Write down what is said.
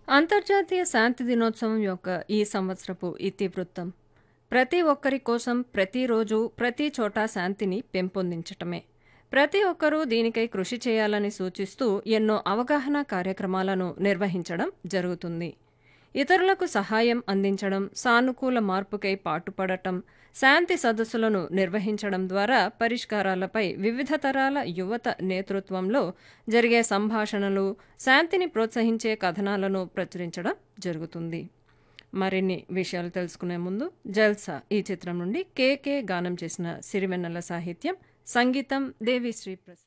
అంతర్జాతీయ శాంతి దినోత్సవం యొక్క ఈ సంవత్సరపు ఇతివృత్తం ప్రతి ఒక్కరి కోసం ప్రతిరోజు ప్రతి చోట శాంతిని పెంపొందించటమే ప్రతి ఒక్కరూ దీనికై కృషి చేయాలని సూచిస్తూ ఎన్నో అవగాహన కార్యక్రమాలను నిర్వహించడం జరుగుతుంది ఇతరులకు సహాయం అందించడం సానుకూల మార్పుకై పాటుపడటం శాంతి సదస్సులను నిర్వహించడం ద్వారా పరిష్కారాలపై వివిధ తరాల యువత నేతృత్వంలో జరిగే సంభాషణలు శాంతిని ప్రోత్సహించే కథనాలను ప్రచురించడం జరుగుతుంది మరిన్ని విషయాలు తెలుసుకునే ముందు జల్సా ఈ చిత్రం నుండి కేకే గానం చేసిన సిరివెన్నెల సాహిత్యం సంగీతం దేవిశ్రీ ప్రసాద్